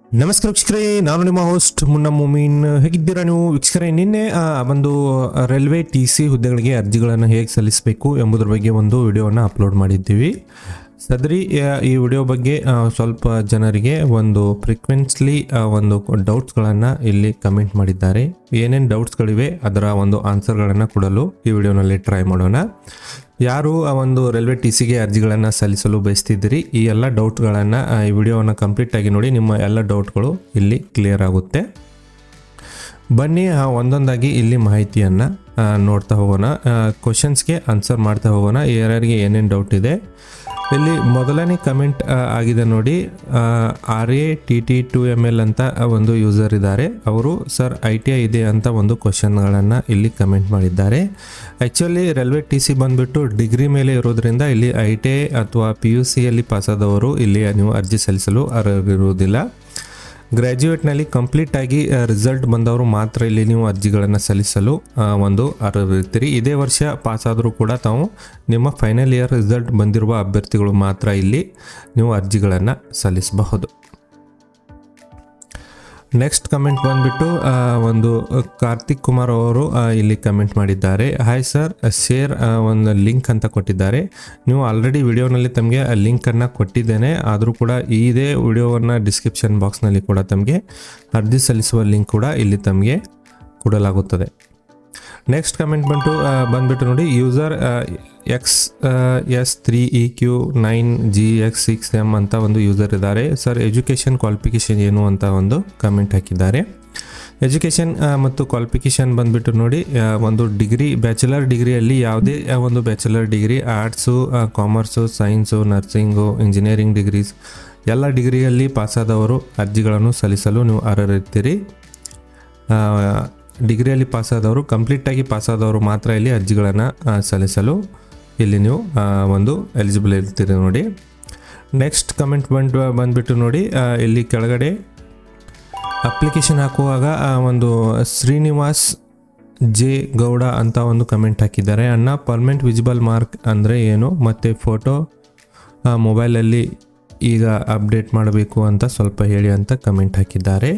ನಮಸ್ಕಾರ ವೀಕ್ಷಕರೇ ನಾನು ನಿಮ್ಮ ಹೋಸ್ಟ್ ಮುನ್ನ ಮುಮೀನ್ ಹೇಗಿದ್ದೀರಾ ನೀವು ವೀಕ್ಷಕರೇ ನಿನ್ನೆ ಆ, ಒಂದು ರೈಲ್ವೆ ಟಿ ಸಿ ಹುದ್ದೆಗಳಿಗೆ ಅರ್ಜಿಗಳನ್ನು ಹೇಗೆ ಸಲ್ಲಿಸಬೇಕು ಎಂಬುದರ ಬಗ್ಗೆ ಒಂದು ವಿಡಿಯೋವನ್ನು ಅಪ್ಲೋಡ್ ಮಾಡಿದ್ದೀವಿ ಸದರಿ ಆ, ಈ ವಿಡಿಯೋ ಬಗ್ಗೆ ಆ, ಸ್ವಲ್ಪ ಜನರಿಗೆ ಒಂದು ಫ್ರೀಕ್ವೆನ್ಸ್ಲಿ ಒಂದು ಡೌಟ್ಸ್ಗಳನ್ನು ಇಲ್ಲಿ ಕಮೆಂಟ್ ಮಾಡಿದ್ದಾರೆ ಏನೇನು ಡೌಟ್ಸ್ಗಳಿವೆ ಅದರ ಒಂದು ಆನ್ಸರ್ಗಳನ್ನು ಕೊಡಲು ಈ ವಿಡಿಯೋನಲ್ಲಿ ಟ್ರೈ ಮಾಡೋಣ ಯಾರು ಆ ಒಂದು ರೈಲ್ವೆ ಟಿ ಸಿಗೆ ಅರ್ಜಿಗಳನ್ನು ಸಲ್ಲಿಸಲು ಬಯಸ್ತಿದ್ದೀರಿ ಈ ಎಲ್ಲ ಡೌಟ್ಗಳನ್ನು ಈ ವಿಡಿಯೋವನ್ನು ಕಂಪ್ಲೀಟ್ ಆಗಿ ನೋಡಿ ನಿಮ್ಮ ಎಲ್ಲ ಡೌಟ್ಗಳು ಇಲ್ಲಿ ಕ್ಲಿಯರ್ ಆಗುತ್ತೆ ಬನ್ನಿ ಆ ಒಂದೊಂದಾಗಿ ಇಲ್ಲಿ ಮಾಹಿತಿಯನ್ನು ನೋಡ್ತಾ ಹೋಗೋಣ ಕ್ವಶನ್ಸ್ಗೆ ಆನ್ಸರ್ ಮಾಡ್ತಾ ಹೋಗೋಣ ಯಾರ್ಯಾರಿಗೆ ಏನೇನು ಡೌಟ್ ಇದೆ ಇಲ್ಲಿ ಮೊದಲನೇ ಕಮೆಂಟ್ ಆಗಿದೆ ನೋಡಿ R A T T two M L ಅಂತ ಒಂದು ಯೂಸರ್ ಇದ್ದಾರೆ ಅವರು ಸರ್ ಐ ಟಿ ಐ ಇದೆ ಅಂತ ಒಂದು ಕ್ವಶನ್ಗಳನ್ನು ಇಲ್ಲಿ ಕಮೆಂಟ್ ಮಾಡಿದ್ದಾರೆ ಆ್ಯಕ್ಚುಲಿ ರೈಲ್ವೆ ಟಿ ಸಿ ಬಂದುಬಿಟ್ಟು ಡಿಗ್ರಿ ಮೇಲೆ ಇರೋದ್ರಿಂದ ಇಲ್ಲಿ ಐ ಟಿ ಐ ಅಥವಾ ಪಿ ಯು ಸಿಯಲ್ಲಿ ಪಾಸಾದವರು ಇಲ್ಲಿ ನೀವು ಅರ್ಜಿ ಸಲ್ಲಿಸಲು ಅರ್ಹರಿರುವುದಿಲ್ಲ ಗ್ರ್ಯಾಜುಯೇಟ್ನಲ್ಲಿ ಕಂಪ್ಲೀಟ್ ಆಗಿ ರಿಸಲ್ಟ್ ಬಂದವರು ಮಾತ್ರ ಇಲ್ಲಿ ನೀವು ಅರ್ಜಿಗಳನ್ನು ಸಲ್ಲಿಸಲು ಆ, ಒಂದು ಅರ್ಹರಿರ್ತೀರಿ ಇದೇ ವರ್ಷ ಪಾಸ್ ಆದರೂ ಕೂಡ ತಾವು ನಿಮ್ಮ ಫೈನಲ್ ಇಯರ್ ರಿಸಲ್ಟ್ ಬಂದಿರುವ ಅಭ್ಯರ್ಥಿಗಳು ಮಾತ್ರ ಇಲ್ಲಿ ನೀವು ಅರ್ಜಿಗಳನ್ನು ಸಲ್ಲಿಸಬಹುದು ನೆಕ್ಸ್ಟ್ ಕಮೆಂಟ್ ಬಂದ್ಬಿಟ್ಟು ಆ, ಒಂದು ಕಾರ್ತಿಕ್ ಕುಮಾರ್ ಅವರು ಆ, ಇಲ್ಲಿ ಕಮೆಂಟ್ ಮಾಡಿದ್ದಾರೆ ಹಾಯ್ ಸರ್ ಶೇರ್ ಒಂದು ಲಿಂಕ್ ಅಂತ ಕೊಟ್ಟಿದ್ದಾರೆ ನೀವು ಆಲ್ರೆಡಿ ವಿಡಿಯೋನಲ್ಲಿ ತಮಗೆ ಲಿಂಕನ್ನು ಕೊಟ್ಟಿದ್ದೇನೆ ಆದರೂ ಕೂಡ ಇದೇ ವಿಡಿಯೋವನ್ನು ಡಿಸ್ಕ್ರಿಪ್ಷನ್ ಬಾಕ್ಸ್ನಲ್ಲಿ ಕೂಡ ತಮಗೆ ಅರ್ಜಿ ಸಲ್ಲಿಸುವ ಲಿಂಕ್ ಕೂಡ ಇಲ್ಲಿ ತಮಗೆ ಕೊಡಲಾಗುತ್ತದೆ ನೆಕ್ಸ್ಟ್ ಕಮೆಂಟ್ ಬಂತು ಆ, ಬಂದ್ಬಿಟ್ಟು ನೋಡಿ user X S three E Q nine G X six M ಅಂತ ಒಂದು ಯೂಸರ್ ಇದ್ದಾರೆ ಸರ್ ಎಜುಕೇಷನ್ ಕ್ವಾಲಿಫಿಕೇಷನ್ ಏನು ಅಂತ ಒಂದು ಕಮೆಂಟ್ ಹಾಕಿದ್ದಾರೆ ಎಜುಕೇಷನ್ ಮತ್ತು ಕ್ವಾಲಿಫಿಕೇಷನ್ ಬಂದ್ಬಿಟ್ಟು ನೋಡಿ ಆ, ಒಂದು ಡಿಗ್ರಿ ಬ್ಯಾಚುಲರ್ ಡಿಗ್ರಿಯಲ್ಲಿ ಯಾವುದೇ ಆ, ಒಂದು bachelor degree arts commerce science nursing engineering degrees ಎಲ್ಲ ಡಿಗ್ರಿಯಲ್ಲಿ ಪಾಸಾದವರು ಅರ್ಜಿಗಳನ್ನು ಸಲ್ಲಿಸಲು ನೀವು ಅರ್ಹರಿರ್ತೀರಿ ಆ, ಡಿಗ್ರಿಯಲ್ಲಿ ಪಾಸಾದವರು ಕಂಪ್ಲೀಟಾಗಿ ಪಾಸಾದವರು ಮಾತ್ರ ಇಲ್ಲಿ ಅರ್ಜಿಗಳನ್ನು ಆ, ಸಲ್ಲಿಸಲು ಇಲ್ಲಿ ನೀವು ಆ, ಒಂದು ಎಲಿಜಿಬಲ್ ಇರ್ತೀರಿ ನೋಡಿ ನೆಕ್ಸ್ಟ್ ಕಮೆಂಟ್ ಬಂದು ಬಂದುಬಿಟ್ಟು ನೋಡಿ ಆ, ಇಲ್ಲಿ ಕೆಳಗಡೆ ಅಪ್ಲಿಕೇಶನ್ ಹಾಕುವಾಗ ಆ, ಒಂದು ಶ್ರೀನಿವಾಸ್ ಜೆ ಗೌಡ ಅಂತ ಒಂದು ಕಮೆಂಟ್ ಹಾಕಿದ್ದಾರೆ ಅಣ್ಣ ಪರ್ಮನೆಂಟ್ ವಿಸಿಬಲ್ ಮಾರ್ಕ್ ಅಂದರೆ ಏನು ಮತ್ತು ಫೋಟೋ ಮೊಬೈಲಲ್ಲಿ ಈಗ ಅಪ್ಡೇಟ್ ಮಾಡಬೇಕು ಅಂತ ಸ್ವಲ್ಪ ಹೇಳಿ ಅಂತ ಕಮೆಂಟ್ ಹಾಕಿದ್ದಾರೆ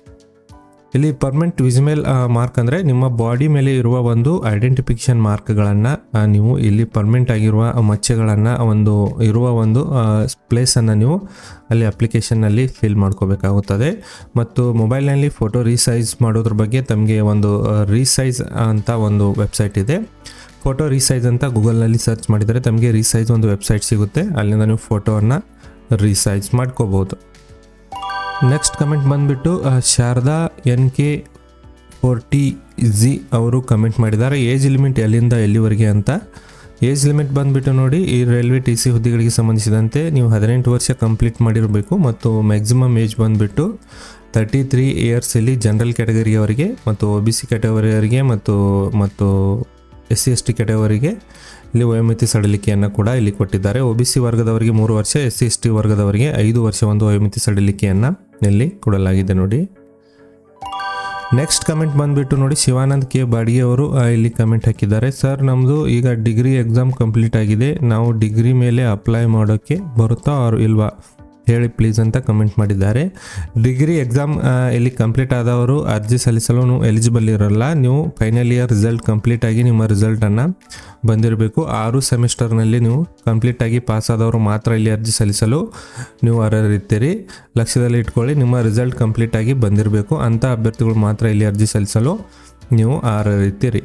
ಇಲ್ಲಿ ಪರ್ಮನೆಂಟ್ ವಿಸಿಬಲ್ ಮಾರ್ಕ್ ಅಂದರೆ ನಿಮ್ಮ ಬಾಡಿ ಮೇಲೆ ಇರುವ ಒಂದು ಐಡೆಂಟಿಫಿಕೇಶನ್ ಮಾರ್ಕ್ಗಳನ್ನು ನೀವು ಇಲ್ಲಿ ಪರ್ಮನೆಂಟ್ ಆಗಿರುವ ಮಚ್ಚೆಗಳನ್ನು ಒಂದು ಇರುವ ಒಂದು ಪ್ಲೇಸನ್ನು ನೀವು ಅಲ್ಲಿ ಅಪ್ಲಿಕೇಶನ್ನಲ್ಲಿ ಫಿಲ್ ಮಾಡ್ಕೋಬೇಕಾಗುತ್ತದೆ ಮತ್ತು ಮೊಬೈಲ್ನಲ್ಲಿ ಫೋಟೋ ರೀಸೈಸ್ ಮಾಡೋದ್ರ ಬಗ್ಗೆ ತಮಗೆ ಒಂದು ರೀಸೈಸ್ ಅಂತ ಒಂದು ವೆಬ್ಸೈಟ್ ಇದೆ ಫೋಟೋ ರೀಸೈಸ್ ಅಂತ ಗೂಗಲ್ನಲ್ಲಿ ಸರ್ಚ್ ಮಾಡಿದರೆ ತಮಗೆ ರೀಸೈಸ್ ಒಂದು ವೆಬ್ಸೈಟ್ ಸಿಗುತ್ತೆ ಅಲ್ಲಿಂದ ನೀವು ಫೋಟೋವನ್ನು ರೀಸೈಸ್ ಮಾಡ್ಕೋಬೋದು ನೆಕ್ಸ್ಟ್ ಕಮೆಂಟ್ ಬಂದ್ಬಿಟ್ಟು ಆ, Sharada N K forty G ಅವರು ಕಮೆಂಟ್ ಮಾಡಿದ್ದಾರೆ ಏಜ್ ಲಿಮಿಟ್ ಎಲ್ಲಿಂದ ಎಲ್ಲಿವರೆಗೆ ಅಂತ ಏಜ್ ಲಿಮಿಟ್ ಬಂದ್ಬಿಟ್ಟು ನೋಡಿ ಈ ರೈಲ್ವೆ ಟಿ ಸಿ ಹುದ್ದೆಗಳಿಗೆ ಸಂಬಂಧಿಸಿದಂತೆ ನೀವು ಹದಿನೆಂಟು ವರ್ಷ ಕಂಪ್ಲೀಟ್ ಮಾಡಿರಬೇಕು ಮತ್ತು ಮ್ಯಾಕ್ಸಿಮಮ್ ಏಜ್ ಬಂದ್ಬಿಟ್ಟು ತರ್ಟಿ ತ್ರೀ ಇಯರ್ಸಲ್ಲಿ ಜನರಲ್ ಕ್ಯಾಟಗರಿಯವರಿಗೆ ಮತ್ತು ಒ ಬಿ ಸಿ ಕ್ಯಾಟಗರಿಯವರಿಗೆ ಮತ್ತು ಮತ್ತು ಎಸ್ ಸಿ ಎಸ್ ಟಿ ಕ್ಯಾಟಗರಿಗೆ ಇಲ್ಲಿ ವಯೋಮಿತಿ ಸಡಿಲಿಕೆಯನ್ನು ಕೂಡ ಇಲ್ಲಿ ಕೊಟ್ಟಿದ್ದಾರೆ ಒ ಬಿ ಸಿ ವರ್ಗದವರಿಗೆ ಮೂರು ವರ್ಷ ಎಸ್ ಸಿ ಎಸ್ ಟಿ ವರ್ಗದವರಿಗೆ ಐದು ವರ್ಷ ಒಂದು ವಯೋಮಿತಿ ಸಡಿಲಿಕೆಯನ್ನು ಇಲ್ಲಿ ಕೊಡಲಾಗಿದೆ ನೋಡಿ ನೆಕ್ಸ್ಟ್ ಕಮೆಂಟ್ ಬಂದ್ಬಿಟ್ಟು ನೋಡಿ ಶಿವಾನಂದ್ ಕೆ ಬಾಡಿಗೆ ಅವರು ಆ, ಇಲ್ಲಿ ಕಮೆಂಟ್ ಹಾಕಿದ್ದಾರೆ ಸರ್ ನಮ್ಮದು ಈಗ ಡಿಗ್ರಿ ಎಕ್ಸಾಮ್ ಕಂಪ್ಲೀಟ್ ಆಗಿದೆ ನಾವು ಡಿಗ್ರಿ ಮೇಲೆ ಅಪ್ಲೈ ಮಾಡೋಕ್ಕೆ ಬರುತ್ತಾ ಅವ್ರು ಇಲ್ವಾ ಹೇಳಿ ಪ್ಲೀಸ್ ಅಂತ ಕಮೆಂಟ್ ಮಾಡಿದ್ದಾರೆ ಡಿಗ್ರಿ ಎಕ್ಸಾಮ್ ಇಲ್ಲಿ ಕಂಪ್ಲೀಟ್ ಆದವರು ಅರ್ಜಿ ಸಲ್ಲಿಸಲು ನೀವು ಎಲಿಜಿಬಲ್ ಇರಲ್ಲ ನೀವು ಫೈನಲ್ ಇಯರ್ ರಿಸಲ್ಟ್ ಕಂಪ್ಲೀಟ್ ಆಗಿ ನಿಮ್ಮ ರಿಸಲ್ಟನ್ನು ಬಂದಿರಬೇಕು ಆರು ಸೆಮಿಸ್ಟರ್ನಲ್ಲಿ ನೀವು ಕಂಪ್ಲೀಟ್ ಆಗಿ ಪಾಸ್ ಆದವರು ಮಾತ್ರ ಇಲ್ಲಿ ಅರ್ಜಿ ಸಲ್ಲಿಸಲು ನೀವು ಅರ್ಹರಿರ್ತೀರಿ ಲಕ್ಷ್ಯದಲ್ಲಿ ಇಟ್ಕೊಳ್ಳಿ ನಿಮ್ಮ ರಿಸಲ್ಟ್ ಕಂಪ್ಲೀಟ್ ಆಗಿ ಬಂದಿರಬೇಕು ಅಂಥ ಅಭ್ಯರ್ಥಿಗಳು ಮಾತ್ರ ಇಲ್ಲಿ ಅರ್ಜಿ ಸಲ್ಲಿಸಲು ನೀವು ಅರ್ಹರಿರ್ತೀರಿ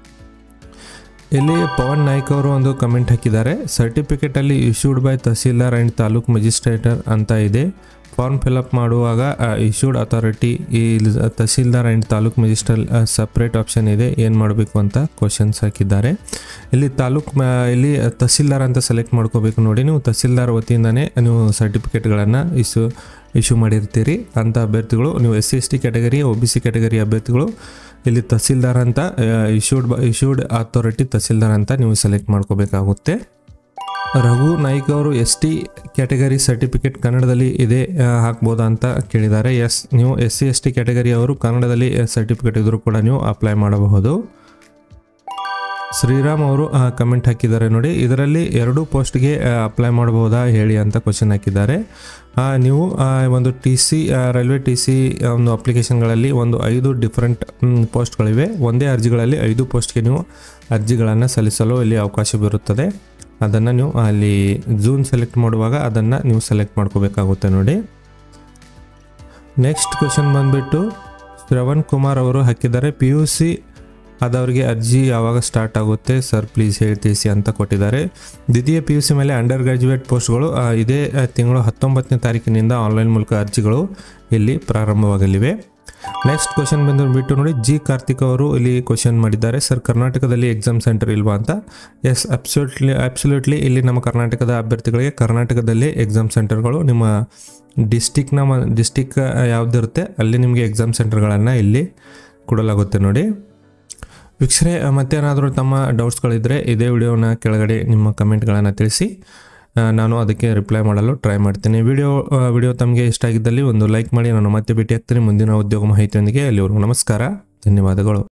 ಇಲ್ಲಿ ಪವನ್ ನಾಯ್ಕ್ ಅವರು ಒಂದು ಕಮೆಂಟ್ ಹಾಕಿದ್ದಾರೆ ಸರ್ಟಿಫಿಕೇಟ್ ಅಲ್ಲಿ issued by tahsildar and taluk magistrate ಅಂತ ಇದೆ ಫಾರ್ಮ್ ಫಿಲಪ್ ಮಾಡುವಾಗ ಇಶ್ಯೂಡ್ ಅಥಾರಿಟಿ ಈ tahsildar and taluk magistrate separate option ಇದೆ ಏನು ಮಾಡಬೇಕು ಅಂತ ಕ್ವಶನ್ಸ್ ಹಾಕಿದ್ದಾರೆ ಇಲ್ಲಿ ತಾಲೂಕ್ ಮ- ಇಲ್ಲಿ ತಹಸೀಲ್ದಾರ್ ಅಂತ ಸೆಲೆಕ್ಟ್ ಮಾಡ್ಕೋಬೇಕು ನೋಡಿ ನೀವು ತಹಸೀಲ್ದಾರ್ ವತಿಯಿಂದನೇ ನೀವು ಸರ್ಟಿಫಿಕೇಟ್ಗಳನ್ನು ಇಶ್ಯೂ ಇಶ್ಯೂ ಮಾಡಿರ್ತೀರಿ ಅಂಥ ಅಭ್ಯರ್ಥಿಗಳು ನೀವು S C S T category O B C category ಅಭ್ಯರ್ಥಿಗಳು ಇಲ್ಲಿ ತಹಸೀಲ್ದಾರ್ ಅಂತ ಇಶ್ಯೂಡ್ ಇಶ್ಯೂಡ್ ಅಥಾರಿಟಿ ತಹಸೀಲ್ದಾರ್ ಅಂತ ನೀವು ಸೆಲೆಕ್ಟ್ ಮಾಡ್ಕೋಬೇಕಾಗುತ್ತೆ ರಘು ನಾಯ್ಕ್ ಅವರು ಎಸ್ ಟಿ ಕ್ಯಾಟಗರಿ ಸರ್ಟಿಫಿಕೇಟ್ ಕನ್ನಡದಲ್ಲಿ ಇದೆ ಆ, ಹಾಕ್ಬೋದಾ ಅಂತ ಕೇಳಿದ್ದಾರೆ ಎಸ್ ನೀವು S C S T category ಅವರು ಕನ್ನಡದಲ್ಲಿ ಸರ್ಟಿಫಿಕೇಟ್ ಇದ್ರೂ ಕೂಡ ನೀವು ಅಪ್ಲೈ ಮಾಡಬಹುದು ಶ್ರೀರಾಮ್ ಅವರು ಕಮೆಂಟ್ ಹಾಕಿದ್ದಾರೆ ನೋಡಿ ಇದರಲ್ಲಿ ಎರಡು ಪೋಸ್ಟ್ಗೆ ಅಪ್ಲೈ ಮಾಡಬಹುದಾ ಹೇಳಿ ಅಂತ ಕ್ವಶನ್ ಹಾಕಿದ್ದಾರೆ ಆ, ನೀವು ಆ, ಒಂದು T C railway T C ಒಂದು ಅಪ್ಲಿಕೇಶನ್ಗಳಲ್ಲಿ ಒಂದು ಐದು ಡಿಫ್ರೆಂಟ್ ಪೋಸ್ಟ್ಗಳಿವೆ ಒಂದೇ ಅರ್ಜಿಗಳಲ್ಲಿ ಐದು ಪೋಸ್ಟ್ಗೆ ನೀವು ಅರ್ಜಿಗಳನ್ನು ಸಲ್ಲಿಸಲು ಇಲ್ಲಿ ಅವಕಾಶವಿರುತ್ತದೆ ಅದನ್ನು ನೀವು ಅಲ್ಲಿ ಜೂನ್ ಸೆಲೆಕ್ಟ್ ಮಾಡುವಾಗ ಅದನ್ನು ನೀವು ಸೆಲೆಕ್ಟ್ ಮಾಡ್ಕೋಬೇಕಾಗುತ್ತೆ ನೋಡಿ ನೆಕ್ಸ್ಟ್ ಕ್ವಶನ್ ಬಂದ್ಬಿಟ್ಟು ಶ್ರವಣ್ ಕುಮಾರ್ ಅವರು ಹಾಕಿದ್ದಾರೆ ಪಿ ಯು ಸಿ ಆದವರಿಗೆ ಅರ್ಜಿ ಯಾವಾಗ ಸ್ಟಾರ್ಟ್ ಆಗುತ್ತೆ ಸರ್ ಪ್ಲೀಸ್ ಹೇಳಿ ತಿಳಿಸಿ ಅಂತ ಕೊಟ್ಟಿದ್ದಾರೆ ದ್ವಿತೀಯ ಪಿ ಯು ಸಿ ಮೇಲೆ ಅಂಡರ್ ಗ್ರಾಜ್ಯುಯೇಟ್ ಪೋಸ್ಟ್ಗಳು ಆ, ಇದೇ ಆ, ತಿಂಗಳು ಹತ್ತೊಂಬತ್ತನೇ ತಾರೀಕಿನಿಂದ ಆನ್ಲೈನ್ ಮೂಲಕ ಅರ್ಜಿಗಳು ಇಲ್ಲಿ ಪ್ರಾರಂಭವಾಗಲಿವೆ ನೆಕ್ಸ್ಟ್ ಕ್ವಶನ್ ಬಂದುಬಿಟ್ಟು ನೋಡಿ ಜಿ ಕಾರ್ತಿಕ್ ಅವರು ಇಲ್ಲಿ ಕ್ವಶನ್ ಮಾಡಿದ್ದಾರೆ ಸರ್ ಕರ್ನಾಟಕದಲ್ಲಿ ಎಕ್ಸಾಮ್ ಸೆಂಟರ್ ಇಲ್ವಾ ಅಂತ ಎಸ್ ಅಬ್ಸಲ್ಯೂಟ್ಲಿ ಅಬ್ಸಲ್ಯೂಟ್ಲಿ ಇಲ್ಲಿ ನಮ್ಮ ಕರ್ನಾಟಕದ ಅಭ್ಯರ್ಥಿಗಳಿಗೆ ಕರ್ನಾಟಕದಲ್ಲಿ ಎಕ್ಸಾಮ್ ಸೆಂಟರ್ಗಳು ನಿಮ್ಮ ಡಿಸ್ಟಿಕ್ನ ಮ ಡಿಸ್ಟಿಕ್ ಯಾವುದಿರುತ್ತೆ ಅಲ್ಲಿ ನಿಮಗೆ ಎಕ್ಸಾಮ್ ಸೆಂಟರ್ಗಳನ್ನು ಇಲ್ಲಿ ಕೊಡಲಾಗುತ್ತೆ ನೋಡಿ ವೀಕ್ಷರೇ ಮತ್ತೇನಾದರೂ ತಮ್ಮ ಡೌಟ್ಸ್ಗಳಿದ್ದರೆ ಇದೇ ವಿಡಿಯೋನ ಕೆಳಗಡೆ ನಿಮ್ಮ ಕಮೆಂಟ್ಗಳನ್ನು ತಿಳಿಸಿ ಆ, ನಾನು ಅದಕ್ಕೆ ರಿಪ್ಲೈ ಮಾಡಲು ಟ್ರೈ ಮಾಡ್ತೀನಿ ವಿಡಿಯೋ ವಿಡಿಯೋ ತಮಗೆ ಇಷ್ಟ ಆಗಿದ್ದಲ್ಲಿ ಒಂದು ಲೈಕ್ ಮಾಡಿ ನಾನು ಮತ್ತೆ ಭೇಟಿ ಆಗ್ತೀನಿ ಮುಂದಿನ ಉದ್ಯೋಗ ಮಾಹಿತಿಯೊಂದಿಗೆ ಅಲ್ಲಿವರೆಗೂ ನಮಸ್ಕಾರ ಧನ್ಯವಾದಗಳು